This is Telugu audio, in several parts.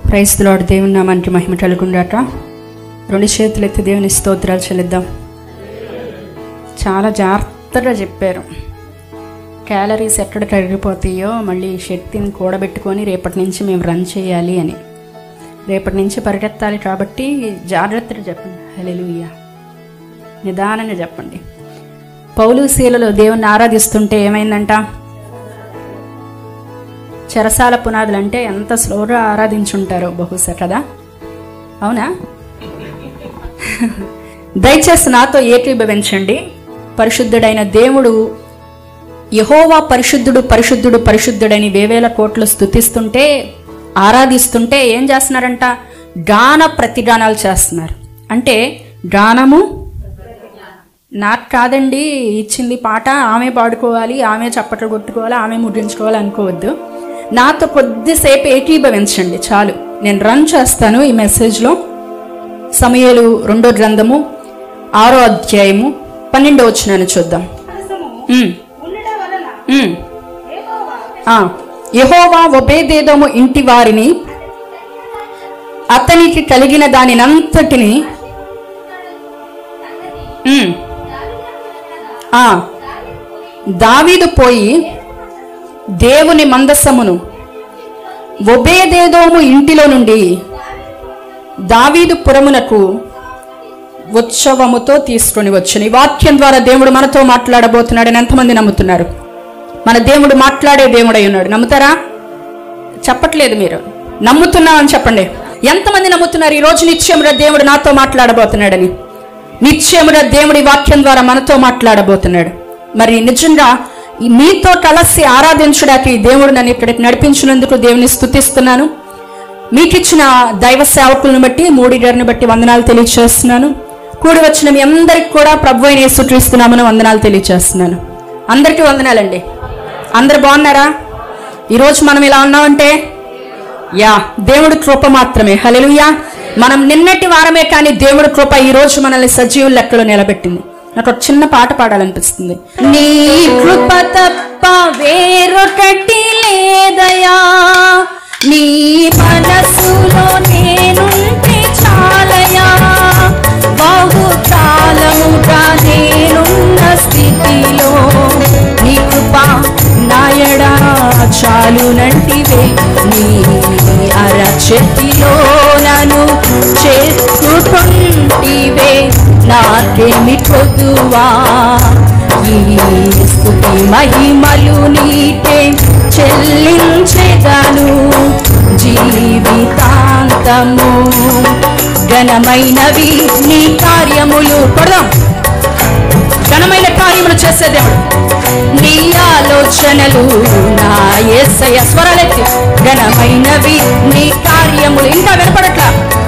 క్రైస్తులాడు దేవుని నామానికి మహిమ కలుగుండాట రెండు చేతులు ఎత్తి దేవుని స్తోత్రాలు చెల్లిద్దాం చాలా జాగ్రత్తగా చెప్పారు క్యాలరీస్ ఎక్కడ కరిగిపోతాయో మళ్ళీ శక్తిని కూడబెట్టుకొని రేపటి నుంచి మేము రన్ చేయాలి అని రేపటి నుంచి పరిగెత్తాలి కాబట్టి జాగ్రత్తగా చెప్పండి హల్లెలూయా నిదానంగా చెప్పండి పౌలు శీలలో దేవుణ్ణి ఆరాధిస్తుంటే ఏమైందంట చెరసాల పునాదులు అంటే ఎంత స్లోగా ఆరాధించుంటారో బహుశా కదా అవునా దయచేసి నాతో ఏకీభవించండి పరిశుద్ధుడైన దేవుడు యహోవా పరిశుద్ధుడు పరిశుద్ధుడు పరిశుద్ధుడని వేవేల కోట్లు స్థుతిస్తుంటే ఆరాధిస్తుంటే ఏం చేస్తున్నారంట గాన ప్రతిగానాలు చేస్తున్నారు అంటే గానము నాకు కాదండి ఇచ్చింది పాట ఆమె పాడుకోవాలి ఆమె చప్పట్లు కొట్టుకోవాలి ఆమె ముద్రించుకోవాలి అనుకోవద్దు నాతో కొద్దిసేపు ఏకీభవించండి చాలు నేను రన్ చేస్తాను ఈ మెసేజ్లో సమయలు రెండో గ్రంథము ఆరో అధ్యాయము పన్నెండో వచ్చినాను చూద్దాం ఉమ్, ఉండడం వలన ఉమ్. యెహోవా ఆ, యెహోవా ఒబేదేదోము ఇంటి వారిని అతనికి కలిగిన దానినంతటిని ఉమ్. ఆ, దావీదు పోయి దేవుని మందస్సమును ఒబేదేదోము ఇంటిలో నుండి దావీదు పురమునకు ఉత్సవముతో తీసుకొని వచ్చును ఈ వాక్యం ద్వారా దేవుడు మనతో మాట్లాడబోతున్నాడని ఎంతమంది నమ్ముతున్నారు మన దేవుడు మాట్లాడే దేవుడై ఉన్నాడు నమ్ముతారా చెప్పట్లేదు మీరు నమ్ముతున్నామని చెప్పండి ఎంతమంది నమ్ముతున్నారు ఈ రోజు నిత్యముగా దేవుడు నాతో మాట్లాడబోతున్నాడని నిత్యముగా దేవుడి వాక్యం ద్వారా మనతో మాట్లాడబోతున్నాడు మరి నిజంగా ఈ మీతో కలిసి ఆరాధించడానికి దేవుడు నన్ను ఇక్కడికి నడిపించినందుకు దేవుని స్తుతిస్తున్నాను మీకు ఇచ్చిన దైవ సేవకులను బట్టి మూడి గారిని బట్టి వందనాలు తెలియజేస్తున్నాను కూడి వచ్చిన మీ అందరికి కూడా ప్రభు అయిన యేసుక్రీస్తున్నామని వందనాలు తెలియజేస్తున్నాను అందరికీ వందనాలండి అందరు బాగున్నారా ఈరోజు మనం ఇలా ఉన్నామంటే యా దేవుడి కృప మాత్రమే హల్లెలూయా మనం నిన్నటి వారమే కానీ దేవుడి కృప ఈ రోజు మనల్ని సజీవుల లెక్కలో నిలబెట్టింది నాకు ఒక చిన్న పాట పాడాలనిపిస్తుంది నీ కృప తప్ప వేరొకటి లేదయా నీ మనసులో నేనుంటే చాలయా బహు కాలముగా నేనున్న స్థితిలో నీ కృప నాయడా చాలునంటివే నీ అరచేతిలో నన్ను చేసుకుంటివే నాకేమి కొదువా ఈ స్థుతి మహిమలు నీకే చెల్లించెదను జీవితాంతము ఘనమైనవి నీ కార్యములు కొడదాం ఘనమైన కార్యములు చేసే దేవుడు నీ ఆలోచనలు నా ఏసయ స్వరాలెత్తి ఘనమైనవి నీ కార్యములు ఇంకా వినపడట్లా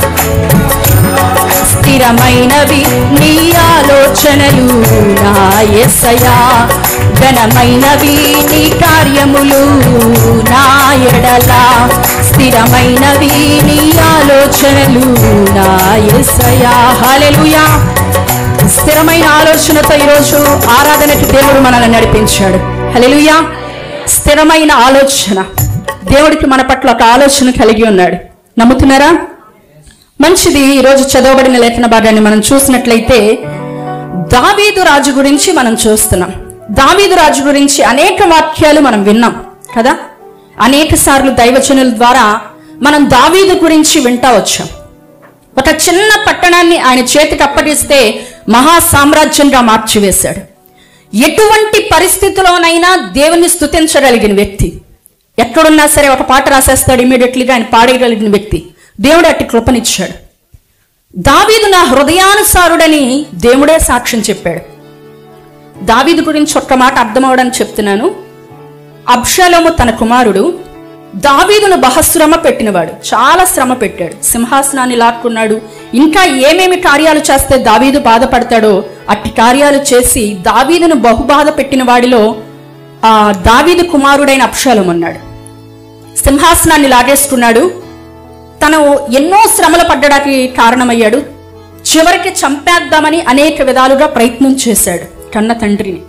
స్థిరమైనవి నీ ఆలోచనలు నా ఎసయా ఘనమైనవి నీ కార్యములు నా ఎడల స్థిరమైనవి నీ ఆలోచనలు నా ఎసయా హల్లెలూయా స్థిరమైన ఆలోచనతో ఈరోజు ఆరాధనకి దేవుడు మనల్ని నడిపించాడు హల్లెలూయా స్థిరమైన ఆలోచన దేవుడికి మన పట్ల ఒక ఆలోచన కలిగి ఉన్నాడు నమ్ముతున్నారా మంచిది ఈరోజు చదవబడిన లేఖన భాగాన్ని మనం చూసినట్లయితే దావీదు రాజు గురించి మనం చూస్తున్నాం దావీదు రాజు గురించి అనేక వాక్యాలు మనం విన్నాం కదా అనేక సార్లు దైవచనుల ద్వారా మనం దావీదు గురించి వింటా వచ్చాం ఒక చిన్న పట్టణాన్ని ఆయన చేతికి అప్పగిస్తే మహా సామ్రాజ్యంగా మార్చివేశాడు ఎటువంటి పరిస్థితిలోనైనా దేవుని స్తుతించగలిగిన వ్యక్తి ఎక్కడున్నా సరే ఒక పాట రాసేస్తాడు ఇమీడియట్లీగా ఆయన పాడేయగలిగిన వ్యక్తి దేవుడు అట్టి కృపనిచ్చాడు దావీదు నా హృదయానుసారుడని దేవుడే సాక్ష్యం చెప్పాడు దావీదు గురించి ఒక్క మాట అర్థమవడానికి చెప్తున్నాను అబ్షలోము తన కుమారుడు దావీదును బహశ్రమ పెట్టినవాడు చాలా శ్రమ పెట్టాడు సింహాసనాన్ని లాక్కున్నాడు ఇంకా ఏమేమి కార్యాలు చేస్తే దావీదు బాధపడతాడో అట్టి కార్యాలు చేసి దావీదును బహుబాధ పెట్టిన వాడిలో ఆ దావీదు కుమారుడైన అబ్షాలం ఉన్నాడు సింహాసనాన్ని లాగేసుకున్నాడు తను ఎన్నో శ్రమలు పడ్డడానికి కారణమయ్యాడు చివరికి చంపేద్దామని అనేక విధాలుగా ప్రయత్నం చేశాడు కన్న తండ్రిని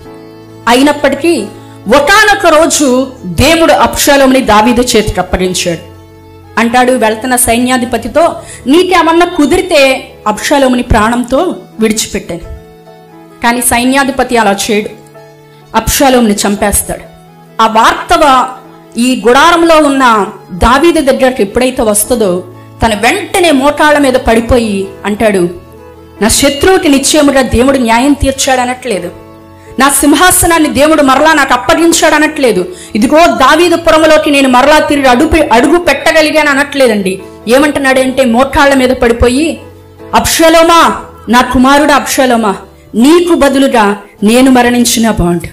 అయినప్పటికీ ఒకానొక రోజు దేవుడు అప్షాలోముని దావీదు చేతికి అప్పగించాడు అంటాడు వెళ్తున్న సైన్యాధిపతితో నీకేమన్నా కుదిరితే అబ్షాలోముని ప్రాణంతో విడిచిపెట్టాను కానీ సైన్యాధిపతి అలా చేయడు అబ్షాలోముని చంపేస్తాడు ఆ వార్తవ ఈ గుడారంలో ఉన్న దావీదు దగ్గరకు ఎప్పుడైతే వస్తుందో తన వెంటనే మోకాళ్ళ మీద పడిపోయి అంటాడు నా శత్రువుకి నిశ్చయముగా దేవుడు న్యాయం తీర్చాడు అనట్లేదు నా సింహాసనాన్ని దేవుడు మరలా నాకు అప్పగించాడు అనట్లేదు ఇదిగో దావీదు పురములోకి నేను మరలా తిరిగి అడుగు అడుగు పెట్టగలిగాను అనట్లేదండి ఏమంటున్నాడంటే మోకాళ్ళ మీద పడిపోయి అప్షలోమా నా కుమారుడు అప్షలోమా నీకు బదులుగా నేను మరణించిన బాండ్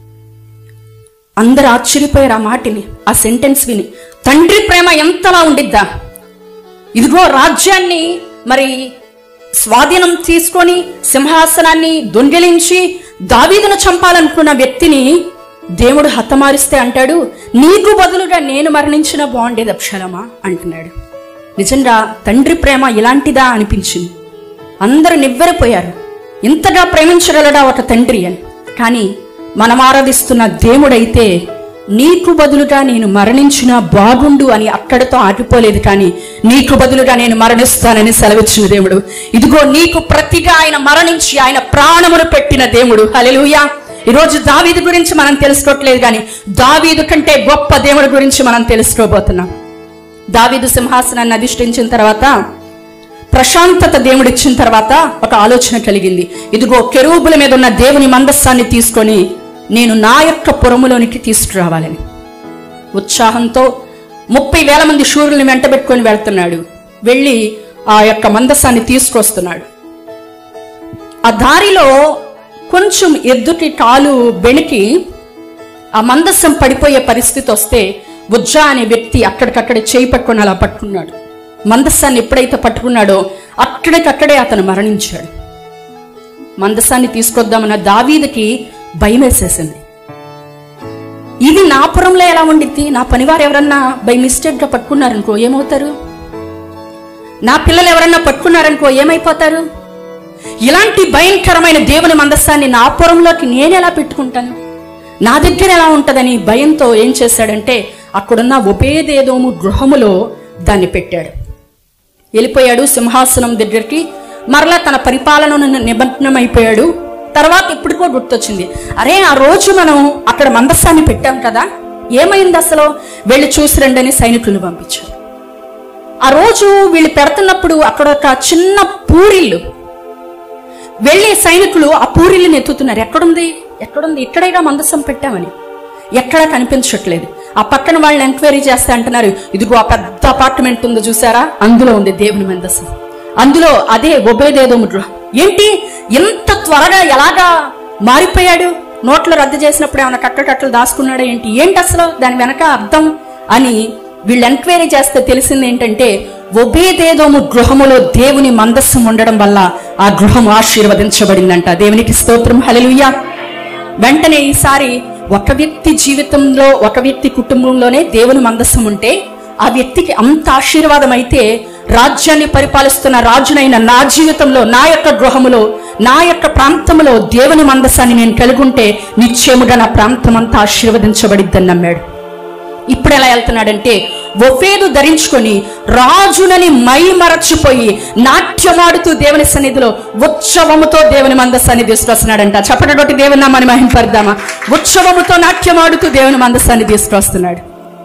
అందరు ఆశ్చర్యపోయారు ఆ మాటిని ఆ సెంటెన్స్ విని తండ్రి ప్రేమ ఎంతలా ఉండిద్దా ఇదిగో రాజ్యాన్ని మరి స్వాధీనం తీసుకొని సింహాసనాన్ని దొంగిలించి దావీదును చంపాలనుకున్న వ్యక్తిని దేవుడు హతమారిస్తే అంటాడు నీకు బదులుగా నేను మరణించిన బాగుండేది అప్షలమా అంటున్నాడు నిజంగా తండ్రి ప్రేమ ఇలాంటిదా అనిపించింది అందరూ నివ్వెరపోయారు ఇంతగా ప్రేమించగలడా ఒక తండ్రి అని కానీ మనం ఆరాధిస్తున్న దేవుడైతే నీకు బదులుగా నేను మరణించిన బాగుండు అని అక్కడితో ఆగిపోలేదు కానీ నీకు బదులుగా నేను మరణిస్తానని సెలవిచ్చిన దేవుడు ఇదిగో నీకు ప్రతిగా ఆయన మరణించి ఆయన ప్రాణమును పెట్టిన దేవుడు హల్లెలూయా ఈరోజు దావీదు గురించి మనం తెలుసుకోవట్లేదు కానీ దావీదు కంటే గొప్ప దేవుడి గురించి మనం తెలుసుకోబోతున్నాం దావీదు సింహాసనాన్ని అధిష్ఠించిన తర్వాత ప్రశాంతత దేవుడు ఇచ్చిన తర్వాత ఒక ఆలోచన కలిగింది ఇదిగో కెరూబుల మీద ఉన్న దేవుని మందస్సాన్ని తీసుకొని నేను నా యొక్క పురములోనికి తీసుకురావాలని ఉత్సాహంతో ముప్పై వేల మంది శూరుల్ని వెంటబెట్టుకొని వెళ్తున్నాడు వెళ్ళి ఆ యొక్క మందస్సాన్ని తీసుకొస్తున్నాడు ఆ దారిలో కొంచెం ఎద్దుటి కాలు బెణికి ఆ మందస్సం పడిపోయే పరిస్థితి వస్తే ఉజ్జా అనే వ్యక్తి అక్కడికక్కడే చేయి పట్టుకొని అలా పట్టుకున్నాడు మందస్సాన్ని ఎప్పుడైతే పట్టుకున్నాడో అక్కడికక్కడే అతను మరణించాడు మందస్సాన్ని తీసుకొద్దామన్న దావీదుకి భయం వేసేసింది ఇది నా పురంలో ఎలా ఉండిద్ది నా పనివారు ఎవరన్నా బై మిస్టేక్ గా పట్టుకున్నారనుకో ఏమవుతారు నా పిల్లలు ఎవరన్నా పట్టుకున్నారనుకో ఏమైపోతారు ఇలాంటి భయంకరమైన దేవుని మందస్సాన్ని నా పురంలోకి నేను ఎలా పెట్టుకుంటాను నా దగ్గర ఎలా ఉంటదని భయంతో ఏం చేశాడంటే అక్కడున్న ఉపేదేదోము గృహములో దాన్ని పెట్టాడు వెళ్ళిపోయాడు సింహాసనం దగ్గరికి మరలా తన పరిపాలనను నిమగ్నమైపోయాడు తర్వాత ఇప్పటికో గుర్తొచ్చింది అరే ఆ రోజు మనం అక్కడ మందస్సాన్ని పెట్టాం కదా ఏమైంది అసలు వెళ్ళి చూసి రండని సైనికులను పంపించారు ఆ రోజు వీళ్ళు పెడుతున్నప్పుడు అక్కడ ఒక చిన్న పూరిల్లు వెళ్ళి సైనికులు ఆ పూరిల్ని ఎత్తుతున్నారు ఎక్కడుంది ఎక్కడుంది ఇక్కడేగా మందసం పెట్టామని ఎక్కడా కనిపించట్లేదు ఆ పక్కన వాళ్ళని ఎంక్వైరీ చేస్తే అంటున్నారు ఇదిగో ఆ పెద్ద అపార్ట్మెంట్ ఉందో చూసారా అందులో ఉంది దేవుని మందసం అందులో అదే ఒబేదేదో గృహం ఏంటి ఇంత త్వరగా ఎలాగా మారిపోయాడు నోట్లు రద్దు చేసినప్పుడు ఏమైనా కట్టకట్టలు దాచుకున్నాడా ఏంటి ఏంటి అసలు దాని వెనక అర్థం అని వీళ్ళు ఎంక్వైరీ చేస్తే తెలిసింది ఏంటంటే ఒబేదేదోము గృహములో దేవుని మందస్సం ఉండడం వల్ల ఆ గృహం ఆశీర్వదించబడిందంట దేవునికి స్తోత్రం హల్లెలూయా వెంటనే ఈసారి ఒక వ్యక్తి జీవితంలో ఒక వ్యక్తి కుటుంబంలోనే దేవుని మందస్సం ఉంటే ఆ వ్యక్తికి అంత ఆశీర్వాదం అయితే రాజ్యాన్ని పరిపాలిస్తున్న రాజునైన నా జీవితంలో నా యొక్క గృహములో నా యొక్క ప్రాంతంలో దేవుని మందస్సాన్ని నేను కలిగుంటే నిశ్చయముగా నా ప్రాంతం అంతా ఆశీర్వదించబడిద్దని నమ్మాడు ఇప్పుడు ఎలా వెళ్తున్నాడంటే ఒఫేదు ధరించుకొని రాజునని మై మరచిపోయి నాట్యమాడుతూ దేవుని సన్నిధిలో ఉత్సవముతో దేవుని మంద సన్నిధి తీసుకొస్తున్నాడంట చెప్పటటువంటి దేవుని నామాన్ని మహింపడదామా ఉత్సవముతో నాట్యమాడుతూ దేవుని మంద సన్నిధి తీసుకొస్తున్నాడు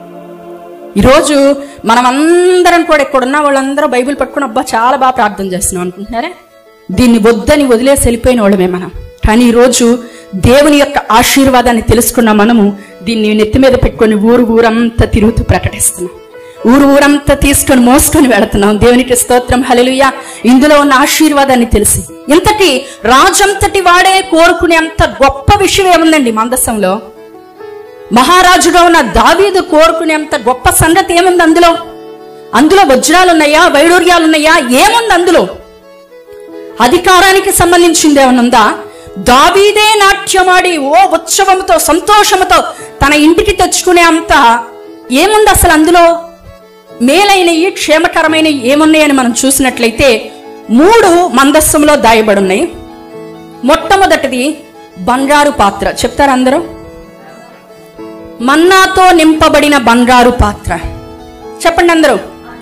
ఈరోజు మనం అందరం కూడా ఇక్కడ ఉన్న వాళ్ళందరూ బైబిల్ పట్టుకుని అబ్బా చాలా బాగా ప్రార్థన చేస్తున్నాం అనుకుంటున్నారా దీన్ని వద్దని వదిలేసి వెళ్ళిపోయిన వాళ్ళమే మనం కానీ ఈరోజు దేవుని యొక్క ఆశీర్వాదాన్ని తెలుసుకున్న మనము దీన్ని నెత్తి మీద పెట్టుకొని ఊరు ఊరంతా తిరుగుతూ ప్రకటిస్తున్నాం ఊరు ఊరంతా తీసుకొని మోసుకొని వెళుతున్నాం దేవునికి స్తోత్రం హల్లెలూయా ఇందులో ఉన్న ఆశీర్వాదాన్ని తెలిసి ఇంతటి రాజంతటి వాడే కోరుకునేంత గొప్ప విషయం ఏముందండి మందస్సంలో మహారాజుగా ఉన్న దావీదు కోరుకునేంత గొప్ప సంగతి ఏముంది అందులో అందులో వజ్రాలు ఉన్నాయా వైడూర్యాలు ఉన్నాయా ఏముంది అందులో అధికారానికి సంబంధించింది ఏమనుందా దావీదే నాట్యమాడి ఓ ఉత్సవంతో సంతోషంతో తన ఇంటికి తెచ్చుకునే అంత ఏముంది అసలు అందులో మేలైనవి క్షేమకరమైనవి ఏమున్నాయని మనం చూసినట్లయితే మూడు మందస్సంలో దాయబడి ఉన్నాయి మొట్టమొదటిది బంగారు పాత్ర చెప్తారా అందరూ మన్నాతో నింపబడిన బంగారు పాత్ర చెప్పండి అందరూ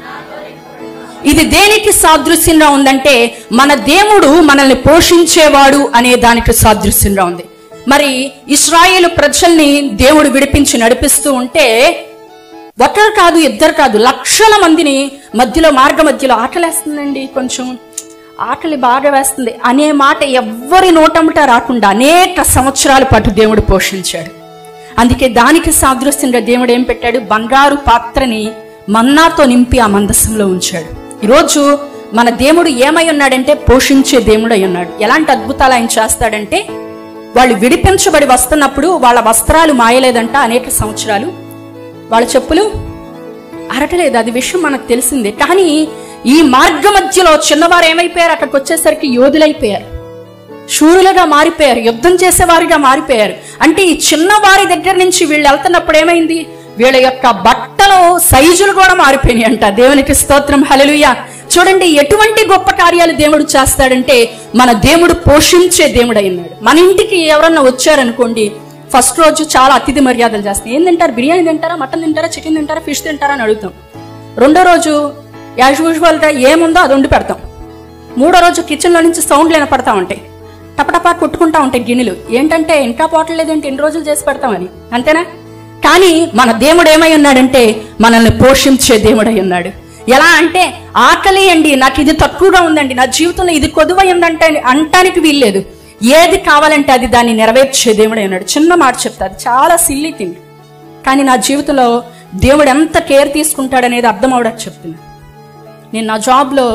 ఇది దేనికి సాదృశ్యంగా ఉందంటే మన దేవుడు మనల్ని పోషించేవాడు అనే దానికి సాదృశ్యంగా ఉంది మరి ఇస్రాయేలు ప్రజల్ని దేవుడు విడిపించి నడిపిస్తూ ఉంటే ఒకరు కాదు ఇద్దరు కాదు లక్షల మందిని మధ్యలో మార్గ మధ్యలో ఆకలేస్తుందండి కొంచెం ఆకలి బాగా వేస్తుంది అనే మాట ఎవ్వరి నోటముట రాకుండా అనేక సంవత్సరాల పాటు దేవుడు పోషించాడు అందుకే దానికి సాదృశ్యంగా దేవుడు ఏం పెట్టాడు బంగారు పాత్రని మన్నాతో నింపి ఆ మందస్సంలో ఉంచాడు ఈరోజు మన దేవుడు ఏమై ఉన్నాడంటే పోషించే దేవుడు అయి ఉన్నాడు ఎలాంటి అద్భుతాలు ఆయన చేస్తాడంటే వాళ్ళు విడిపించబడి వస్తున్నప్పుడు వాళ్ళ వస్త్రాలు మాయలేదంట అనేక సంవత్సరాలు వాళ్ళ చెప్పులు అరటలేదు అది విషయం మనకు తెలిసిందే కానీ ఈ మార్గ మధ్యలో చిన్నవారు ఏమైపోయారు అక్కడికి వచ్చేసరికి యోధులైపోయారు శూరులుగా మారిపోయారు యుద్ధం చేసేవారిగా మారిపోయారు అంటే ఈ చిన్నవారి దగ్గర నుంచి వీళ్ళు వెళ్తున్నప్పుడు ఏమైంది వీళ్ళ యొక్క బట్టలు సైజులు కూడా మారిపోయినాయి అంట దేవునికి స్తోత్రం హల్లెలూయా చూడండి ఎటువంటి గొప్ప కార్యాలు దేవుడు చేస్తాడంటే మన దేవుడు పోషించే దేవుడు అయినాడు మన ఇంటికి ఎవరన్నా వచ్చారనుకోండి ఫస్ట్ రోజు చాలా అతిథి మర్యాదలు చేస్తాం ఏం తింటారు బిర్యానీ తింటారా మటన్ తింటారా చికెన్ తింటారా ఫిష్ తింటారా అని అడుగుతాం రెండో రోజు యాజ్ యూజువల్గా ఏముందో అది వండి పెడతాం మూడో రోజు కిచెన్లో నుంచి సౌండ్లు వినపడతా ఉంటాయి టపటపా కొట్టుకుంటా ఉంటాయి గిన్నెలు ఏంటంటే ఇంకా పోవట్లేదేంటి ఎన్ని రోజులు చేసి పెడతామని అంతేనా కానీ మన దేవుడు ఏమై ఉన్నాడంటే మనల్ని పోషించే దేవుడై ఉన్నాడు ఎలా అంటే ఆకలి అండి నాకు ఇది తక్కువగా ఉందండి నా జీవితంలో ఇది కొదువై ఉందంటే అంటానికి వీల్లేదు ఏది కావాలంటే అది దాన్ని నెరవేర్చే దేవుడై ఉన్నాడు చిన్న మాట చెప్తా అది చాలా సిల్లీ థింగ్ కానీ నా జీవితంలో దేవుడు ఎంత కేర్ తీసుకుంటాడనేది అర్థం అవడానికి చెప్తున్నా నేను నా జాబ్లో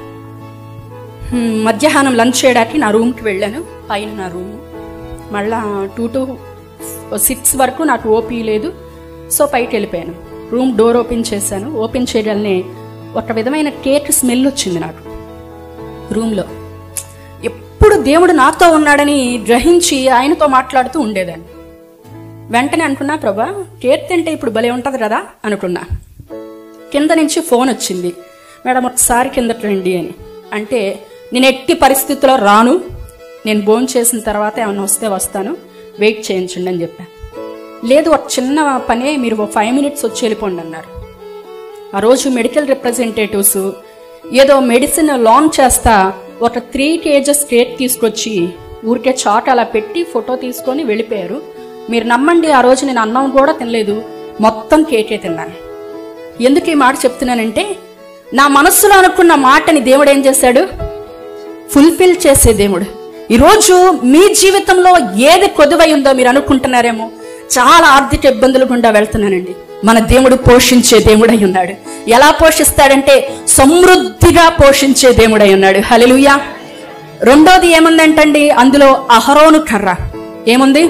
హ్మ్, మధ్యాహ్నం లంచ్ చేయడానికి నా రూమ్కి వెళ్ళాను పైన నా రూమ్ మళ్ళా టూ టు సిక్స్ వరకు నాకు ఓపీ లేదు సో పైకి వెళ్ళిపోయాను రూమ్ డోర్ ఓపెన్ చేశాను ఓపెన్ చేయగానే ఒక విధమైన కేక్ స్మెల్ వచ్చింది నాకు రూమ్లో ఎప్పుడు దేవుడు నాతో ఉన్నాడని గ్రహించి ఆయనతో మాట్లాడుతూ ఉండేదాన్ని వెంటనే అనుకున్నా ప్రభా కేక్ తింటే ఇప్పుడు భలే ఉంటుంది కదా అనుకున్నా కింద నుంచి ఫోన్ వచ్చింది మేడం ఒకసారి కిందకి రండి అని అంటే నేను ఎట్టి పరిస్థితుల్లో రాను నేను భోజనం చేసిన తర్వాత ఏమైనా వస్తే వస్తాను వెయిట్ చేయించండి అని చెప్పాను లేదు ఒక చిన్న పనే మీరు ఒక ఫైవ్ మినిట్స్ వచ్చి వెళ్ళిపోండి అన్నారు ఆ రోజు మెడికల్ రిప్రజెంటేటివ్స్ ఏదో మెడిసిన్ లాంచ్ చేస్తా ఒక త్రీ కేజెస్ కేక్ తీసుకొచ్చి ఊరికే చాట్ అలా పెట్టి ఫోటో తీసుకొని వెళ్ళిపోయారు మీరు నమ్మండి ఆ రోజు నేను అన్నం కూడా తినలేదు మొత్తం కేకే తిన్నాను ఎందుకు ఈ మాట చెప్తున్నానంటే నా మనస్సులో అనుకున్న మాటని దేవుడు ఏం చేశాడు ఫుల్ఫిల్ చేసే దేవుడు ఈరోజు మీ జీవితంలో ఏది కొదువై ఉందో మీరు అనుకుంటున్నారేమో చాలా ఆర్థిక ఇబ్బందులు గుండా వెళ్తున్నానండి మన దేవుడు పోషించే దేవుడై ఉన్నాడు ఎలా పోషిస్తాడంటే సమృద్ధిగా పోషించే దేవుడై ఉన్నాడు హల్లెలూయా రెండోది ఏముందంటండి అందులో అహరోను కర్ర ఏముంది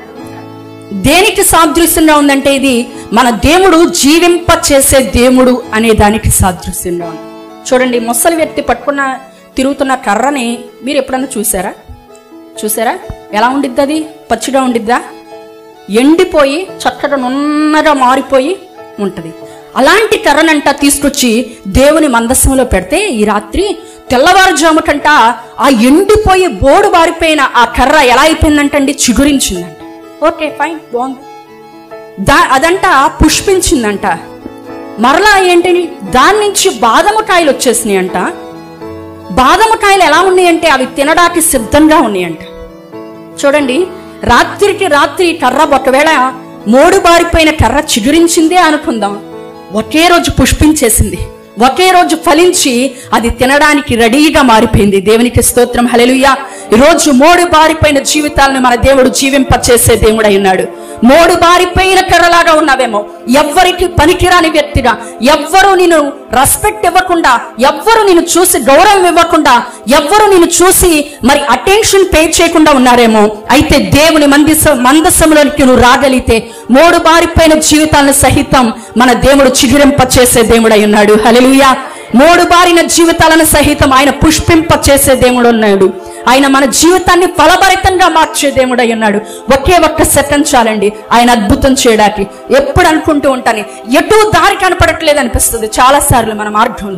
దేనికి సాదృశ్యంగా ఉందంటే ఇది మన దేవుడు జీవింప చేసే దేవుడు అనే దానికి సాదృశ్యంగా ఉంది చూడండి ముసలి వ్యక్తి పట్టుకున్న తిరుగుతున్న కర్రని మీరు ఎప్పుడన్నా చూసారా చూసారా ఎలా ఉండిద్ది అది పచ్చిగా ఉండిద్దా ఎండిపోయి చక్కగా నున్నగా మారిపోయి ఉంటది అలాంటి కర్రనంట తీసుకొచ్చి దేవుని మందస్సంలో పెడితే ఈ రాత్రి తెల్లవారుజాముకంట ఆ ఎండిపోయి బోడు బారిపోయిన ఆ కర్ర ఎలా అయిపోయిందంటండి చిగురించిందంట ఓకే ఫైన్ బాగుంది దా అదంట పుష్పించిందంట మరలా ఏంటని దాని నుంచి బాదమకాయలు వచ్చేసినాయి అంట బాదమకాయలు ఎలా ఉన్నాయంటే అవి తినడానికి సిద్ధంగా ఉన్నాయంట చూడండి రాత్రికి రాత్రి కర్ర ఒకవేళ మోడు బారిపోయిన కర్ర చిగురించిందే అనుకుందాం ఒకే రోజు పుష్పించేసింది ఒకే రోజు ఫలించి అది తినడానికి రెడీగా మారిపోయింది దేవునికి స్తోత్రం హల్లెలూయా ఈ రోజు మోడు బారిపోయిన జీవితాలను మన దేవుడు జీవింపచేసే దేవుడై ఉన్నాడు మోడు బారిపోయిన కర్రలాగా ఉన్నావేమో ఎవ్వరికి పనికిరాని వ్యక్తిగా ఎవ్వరు నేను రెస్పెక్ట్ ఇవ్వకుండా ఎవ్వరు నేను చూసి గౌరవం ఇవ్వకుండా ఎవ్వరు నేను చూసి మరి అటెన్షన్ పే చేయకుండా ఉన్నారేమో అయితే దేవుని మందిస మందసంలోనికి నువ్వు రాగలిగితే మోడు బారిపోయిన జీవితాలను సహితం మన దేవుడు చిగురింప చేసే దేవుడై ఉన్నాడు హల్లెలూయా మోడు బారిన జీవితాలను సహితం ఆయన పుష్పింప చేసే దేవుడు ఉన్నాడు ఆయన మన జీవితాన్ని ఫలభరితంగా మార్చే దేవుడై ఉన్నాడు ఒకే ఒక్క సెకండ్ చాలండి ఆయన అద్భుతం చేయడానికి ఎప్పుడు అనుకుంటూ ఉంటాను ఎటు దారి కనపడట్లేదు అనిపిస్తుంది చాలా సార్లు మన మార్గంలో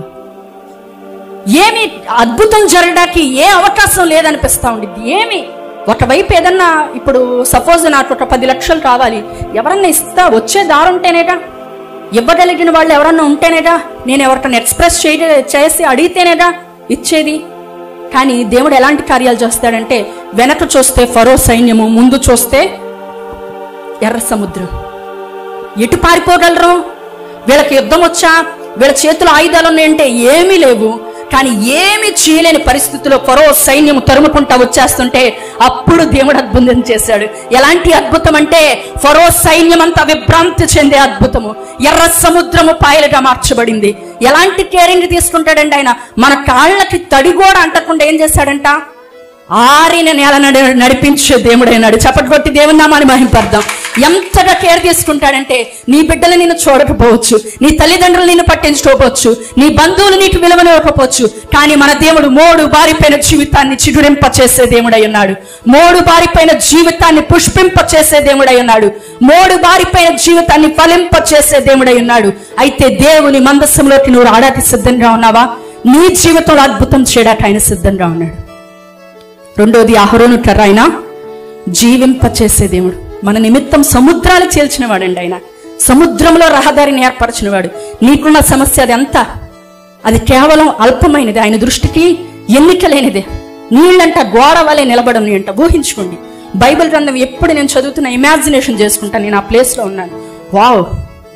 ఏమి అద్భుతం జరగడానికి ఏ అవకాశం లేదనిపిస్తా ఉండిద్ది ఏమి ఒకవైపు ఏదన్నా ఇప్పుడు సపోజ్ నాకు ఒక పది లక్షలు కావాలి ఎవరన్నా ఇస్తా వచ్చే దారి ఉంటేనేగా ఇవ్వగలిగిన వాళ్ళు ఎవరన్నా ఉంటేనేగా నేను ఎవరికైనా ఎక్స్ప్రెస్ చేయ చేసి అడిగితేనేగా ఇచ్చేది కానీ దేవుడు ఎలాంటి కార్యాలు చేస్తాడంటే వెనక చూస్తే ఫరో సైన్యము ముందు చూస్తే ఎర్ర సముద్రం ఎటు పారిపోగలరు వీళ్ళకి యుద్ధం వచ్చా వీళ్ళ చేతిలో ఆయుధాలు ఉన్నాయంటే ఏమీ లేవు కానీ ఏమి చేయలేని పరిస్థితిలో ఫరో సైన్యం తరుముకుంటా వచ్చేస్తుంటే అప్పుడు దేవుడు అద్భుతం చేశాడు ఎలాంటి అద్భుతం అంటే ఫరో సైన్యం అంతా విభ్రాంతి చెందే అద్భుతము ఎర్ర సముద్రము పాయలుగా మార్చబడింది ఎలాంటి కేరింగ్ తీసుకుంటాడండి ఆయన మన కాళ్ళకి తడి కూడా అంటకుండా ఏం చేశాడంట ఆరిన నేల నడి నడిపించే దేవుడైనాడు చప్పటి కొట్టి దేవుని నామాన్ని మహింపడదాం ఎంతగా కేర్ తీసుకుంటాడంటే నీ బిడ్డలు నిన్ను చూడకపోవచ్చు నీ తల్లిదండ్రులు నిన్ను పట్టించుకోకపోవచ్చు నీ బంధువులు నీకు విలువనివ్వకపోవచ్చు కానీ మన దేవుడు మోడు బారిపోయిన జీవితాన్ని చిగురింప చేసే దేవుడై ఉన్నాడు మోడు బారిపోయిన జీవితాన్ని పుష్పింప చేసే దేవుడై ఉన్నాడు మోడు బారిపోయిన జీవితాన్ని ఫలింప చేసే దేవుడై ఉన్నాడు అయితే దేవుని మందస్సంలోకి నువ్వు రావడానికి సిద్ధంగా ఉన్నావా నీ జీవితంలో అద్భుతం చేయడానికి ఆయన సిద్ధంగా ఉన్నాడు రెండోది అహరోను కర్ర ఆయన జీవింపచేసే దేవుడు మన నిమిత్తం సముద్రాలు చీల్చిన వాడండి ఆయన సముద్రంలో రహదారిని ఏర్పరచినవాడు నీకున్న సమస్య అది ఎంత అది కేవలం అల్పమైనది ఆయన దృష్టికి ఎన్నిక లేనిదే నీళ్ళంట గోడ వలె నిలబడని అంట ఊహించుకోండి బైబిల్ గ్రంథం ఎప్పుడు నేను చదువుతున్న ఇమాజినేషన్ చేసుకుంటాను నేను ఆ ప్లేస్లో ఉన్నాను వావ్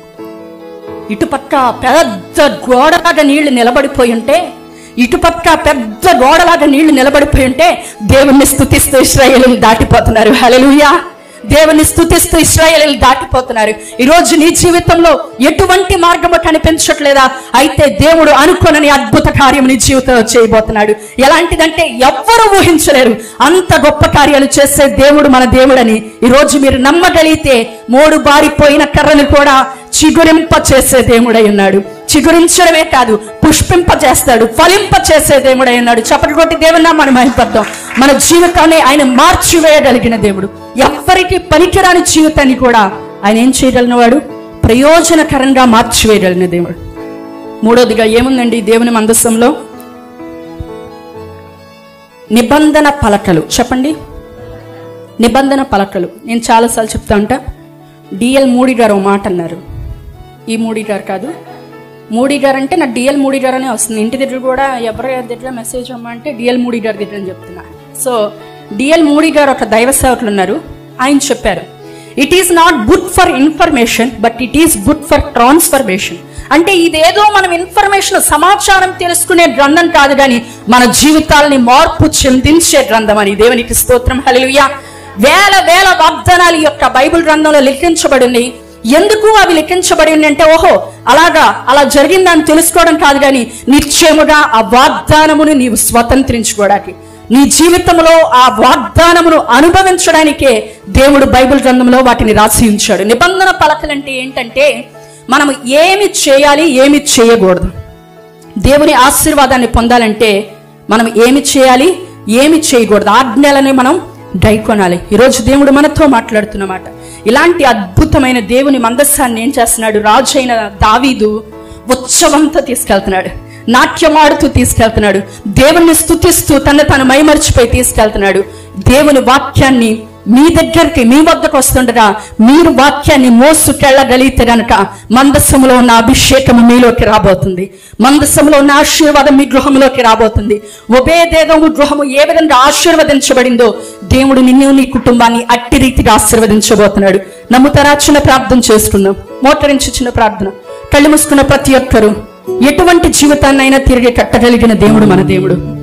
ఇటుపక్క పెద్ద గోడలాగా నీళ్లు నిలబడిపోయి ఉంటే ఇటుపక్క పెద్ద గోడలాగా నీళ్లు నిలబడిపోయి ఉంటే దేవుణ్ణి స్థుతిస్తూ ఇస్రాయేలు దాటిపోతున్నారు హల్లెలూయా దేవుని స్థుతిస్తూ ఇస్రాయేలు దాటిపోతున్నారు ఈ రోజు నీ జీవితంలో ఎటువంటి మార్గము కనిపించట్లేదా అయితే దేవుడు అనుకోనని అద్భుత కార్యం నీ జీవితంలో చేయబోతున్నాడు ఎలాంటిదంటే ఎవ్వరు ఊహించలేరు అంత గొప్ప కార్యాలు చేసే దేవుడు మన దేవుడని ఈ రోజు మీరు నమ్మగలిగితే మూడు బారిపోయిన కర్రను కూడా చిగురింప చేసే దేవుడై ఉన్నాడు చిగురించడమే కాదు పుష్పింప చేస్తాడు ఫలింప చేసే దేవుడై ఉన్నాడు చప్పటి కొట్టి దేవున్నా మనం మహిపడతాం మన జీవితాన్ని ఆయన మార్చివేయగలిగిన దేవుడు ఎవ్వరికి పనికిరాని జీవితాన్ని కూడా ఆయన ఏం చేయగలిగిన వాడు ప్రయోజనకరంగా మార్చివేయగలిగిన దేవుడు మూడోదిగా ఏముందండి దేవుని మందస్సంలో నిబంధన పలకలు చెప్పండి నిబంధన పలకలు నేను చాలాసార్లు చెప్తా ఉంటా డిఎల్ మూడి గారు ఒక మాట అన్నారు ఈ మూడి గారు కాదు మూడి గారు అంటే నా డిఎల్ మూడి గారు అనే వస్తుంది ఇంటి దగ్గర కూడా ఎవరి దగ్గర మెసేజ్ అమ్మంటే డిఎల్ మూడి గారి దగ్గర అని చెప్తున్నా సో డిఎల్ మూడి గారు ఒక దైవ సేవకులు ఉన్నారు ఆయన చెప్పారు it is not good for information but it is good for transformation అంటే ఇదేదో మనం ఇన్ఫర్మేషన్ సమాచారం తెలుసుకునే గ్రంథం కాదు కానీ మన జీవితాలని మార్పు చెందించే గ్రంథం అని దేవునికి స్తోత్రం హల్లెలూయా వేల వేల వాగ్దానాల యొక్క బైబిల్ గ్రంథంలో లిఖించబడింది ఎందుకు అవి లిఖించబడి ఉంది అంటే ఓహో అలాగా అలా జరిగిందని తెలుసుకోవడం కాదు కానీ నిశ్చయముగా ఆ వాగ్దానమును నీవు స్వతంత్రించుకోవడానికి నీ జీవితంలో ఆ వాగ్దానమును అనుభవించడానికే దేవుడు బైబిల్ గ్రంథంలో వాటిని రాసి ఉంచాడు నిబంధన పలకలంటే ఏంటంటే మనం ఏమి చేయాలి ఏమి చేయకూడదు దేవుని ఆశీర్వాదాన్ని పొందాలంటే మనం ఏమి చేయాలి ఏమి చేయకూడదు ఆజ్ఞలని మనం గైకొనాలి ఈరోజు దేవుడు మనతో మాట్లాడుతున్నమాట ఇలాంటి అద్భుతమైన దేవుని మందస్సాన్ని ఏం చేస్తున్నాడు రాజు అయిన దావీదు ఉత్సవంతో తీసుకెళ్తున్నాడు నాట్యమాడుతూ తీసుకెళ్తున్నాడు దేవుణ్ణి స్తుతిస్తూ తన తను మైమర్చిపోయి తీసుకెళ్తున్నాడు దేవుని వాక్యాన్ని మీ దగ్గరికి మీ వద్దకు వస్తుండగా మీరు వాక్యాన్ని మోసుకెళ్ళగలిగితే గనక మందస్సములో ఉన్న అభిషేకము మీలోకి రాబోతుంది మందస్సములో ఉన్న ఆశీర్వాదం మీ గృహంలోకి రాబోతుంది ఉభయదేదము గృహము ఏ విధంగా ఆశీర్వదించబడిందో దేవుడు నిన్ను నీ కుటుంబాన్ని అట్టి రీతిగా ఆశీర్వదించబోతున్నాడు నమ్ముతారా చిన్న ప్రార్థన చేసుకుందాం మోటరించి చిన్న ప్రార్థన కళ్ళు మూసుకున్న ప్రతి ఒక్కరూ ఎటువంటి జీవితాన్నైనా తిరిగి కట్టగలిగిన దేవుడు మన దేవుడు